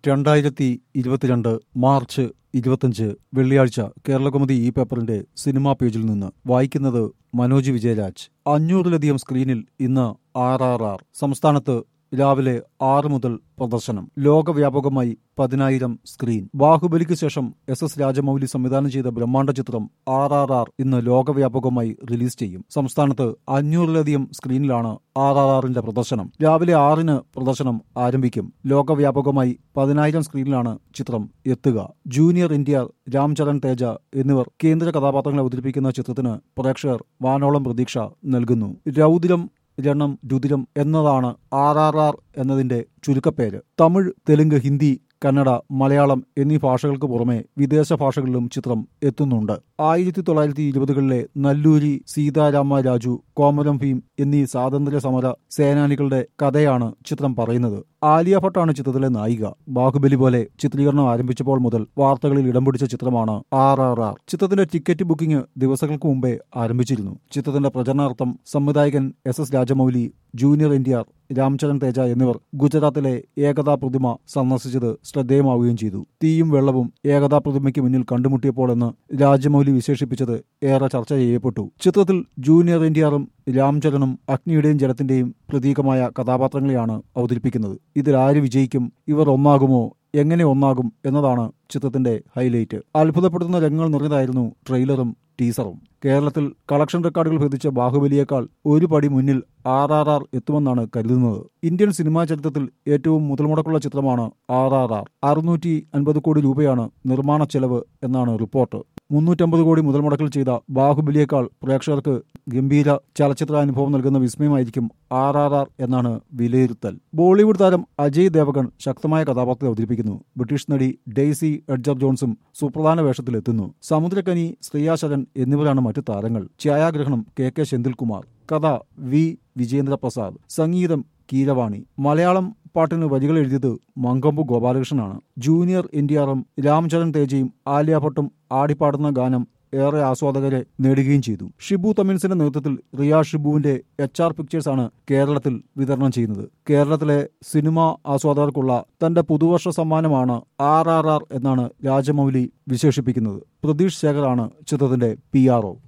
രണ്ടായിരത്തി ഇരുപത്തിരണ്ട് മാർച്ച് ഇരുപത്തഞ്ച് വെള്ളിയാഴ്ച കേരളകൗമുദി ഈ പേപ്പറിന്റെ സിനിമാ പേജിൽ നിന്ന് വായിക്കുന്നത് മനോജ് വിജയരാജ് അഞ്ഞൂറിലധികം സ്ക്രീനിൽ ഇന്ന് ആർ ആർ ആർ സംസ്ഥാനത്ത് രാവിലെ ആറ് മുതൽ പ്രദർശനം ലോകവ്യാപകമായി പതിനായിരം സ്ക്രീൻ ബാഹുബലിക്ക് ശേഷം എസ് എസ് രാജമൌലി സംവിധാനം ചെയ്ത ബ്രഹ്മാണ്ഡ ചിത്രം ആർ ആർ ആർ ഇന്ന് ലോകവ്യാപകമായി റിലീസ് ചെയ്യും സംസ്ഥാനത്ത് അഞ്ഞൂറിലധികം സ്ക്രീനിലാണ് ആർ ആർ ആറിന്റെ പ്രദർശനം രാവിലെ ആറിന് പ്രദർശനം ആരംഭിക്കും ലോകവ്യാപകമായി പതിനായിരം സ്ക്രീനിലാണ് ചിത്രം എത്തുക ജൂനിയർ ഇന്ത്യ രാംചരൺ തേജ എന്നിവർ കേന്ദ്ര കഥാപാത്രങ്ങളെ അവതരിപ്പിക്കുന്ന ചിത്രത്തിന് പ്രേക്ഷകർ വാനോളം പ്രതീക്ഷ നൽകുന്നു രൗദ്രം രണം രുതിരം എന്നതാണ് ആർ ആർ ആർ എന്നതിന്റെ ചുരുക്കപ്പേര് തമിഴ് തെലുങ്ക് ഹിന്ദി കന്നഡ മലയാളം എന്നീ ഭാഷകൾക്ക് പുറമെ വിദേശ ഭാഷകളിലും ചിത്രം എത്തുന്നുണ്ട് ആയിരത്തി തൊള്ളായിരത്തി ഇരുപതുകളിലെ നല്ലൂരി സീതാരാമ രാജു കോമരം ഭീം എന്നീ സ്വാതന്ത്ര്യ സമര സേനാനികളുടെ കഥയാണ് ചിത്രം പറയുന്നത് ആലിയ ഭട്ടാണ് ചിത്രത്തിലെ നായിക ബാഹുബലി പോലെ ചിത്രീകരണം ആരംഭിച്ചപ്പോൾ മുതൽ വാർത്തകളിൽ ഇടം പിടിച്ച ചിത്രമാണ് ആർ ആർ ആർ ചിത്രത്തിന്റെ ടിക്കറ്റ് ബുക്കിംഗ് ദിവസങ്ങൾക്ക് മുമ്പേ ആരംഭിച്ചിരുന്നു ചിത്രത്തിന്റെ പ്രചരണാർത്ഥം സംവിധായകൻ S S Rajamouli junior India Ram Charan Teja എന്നിവർ ഗുജറാത്തിലെ ഏകതാ പ്രതിമ സന്ദർശിച്ചത് ശ്രദ്ധേയമാവുകയും ചെയ്തു തീയും വെള്ളവും ഏകതാ പ്രതിമയ്ക്ക് മുന്നിൽ കണ്ടുമുട്ടിയപ്പോൾ എന്ന് രാജമൌലി വിശേഷിപ്പിച്ചത് ഏറെ ചർച്ച ചെയ്യപ്പെട്ടു ചിത്രത്തിൽ ജൂനിയർ ഇന്ത്യറും രാംചരനും അഗ്നിയുടെയും ജലത്തിന്റെയും പ്രതീകമായ കഥാപാത്രങ്ങളെയാണ് അവതരിപ്പിക്കുന്നത് ഇതിലാര് വിജയിക്കും ഇവർ ഒന്നാകുമോ എങ്ങനെ ഒന്നാകും എന്നതാണ് ചിത്രത്തിന്റെ ഹൈലൈറ്റ് അത്ഭുതപ്പെടുത്തുന്ന രംഗങ്ങൾ നിറഞ്ഞതായിരുന്നു ട്രെയിലറും ടീസറും കേരളത്തിൽ കളക്ഷൻ റെക്കോർഡുകൾ ഭേദിച്ച ബാഹുബലിയേക്കാൾ ഒരു പടി മുന്നിൽ ആർ ആർ ആർ എത്തുമെന്നാണ് കരുതുന്നത് ഇന്ത്യൻ സിനിമാ ചരിത്രത്തിൽ ഏറ്റവും മുതൽമുടക്കുള്ള ചിത്രമാണ് ആർ ആർ ആർ അറുന്നൂറ്റി അൻപത് കോടി രൂപയാണ് നിർമ്മാണ ചെലവ് എന്നാണ് റിപ്പോർട്ട് മുന്നൂറ്റമ്പത് കോടി മുതൽ മുടക്കിൽ ചെയ്ത ബാഹുബലിയേക്കാൾ പ്രേക്ഷകർക്ക് ഗംഭീര ചലച്ചിത്രാനുഭവം നൽകുന്ന വിസ്മയമായിരിക്കും ആർ ആർ ആർ എന്നാണ് വിലയിരുത്തൽ ബോളിവുഡ് താരം അജയ് ദേവഗൺ ശക്തമായ കഥാപാത്രത്തെ അവതരിപ്പിക്കുന്നു ബ്രിട്ടീഷ് നടി ഡെയ്സി എഡ്ജർ ജോൺസും സുപ്രധാന വേഷത്തിലെത്തുന്നു സമുദ്രക്കനി ശ്രീയ ശരൺ എന്നിവരാണ് മറ്റു താരങ്ങൾ ഛായാഗ്രഹണം കെ കെ സെന്തിൽകുമാർ കഥ വി വിജേന്ദ്ര പ്രസാദ് സംഗീതം കീരവാണി മലയാളം പാട്ടിന് വരികൾ എഴുതിയത് മങ്കമ്പു ഗോപാലകൃഷ്ണനാണ് ജൂനിയർ എൻഡിആറും രാംചരൺ തേജയും ആലിയ ഭട്ടും ആടിപ്പാടുന്ന ഗാനം ഏറെ ആസ്വാദകരെ നേടുകയും ചെയ്തു ഷിബു തമിൻസിന്റെ നേതൃത്വത്തിൽ റിയ ഷിബുവിന്റെ എച്ച് ആർ പിക്ചേഴ്സ് ആണ് കേരളത്തിൽ വിതരണം ചെയ്യുന്നത് കേരളത്തിലെ സിനിമാ ആസ്വാദകർക്കുള്ള തന്റെ പുതുവർഷ സമ്മാനമാണ് ആർ ആർ ആർ എന്നാണ് രാജമൌലി വിശേഷിപ്പിക്കുന്നത് പ്രതീഷ് ശേഖറാണ് ചിത്രത്തിന്റെ പി ആർ ഒ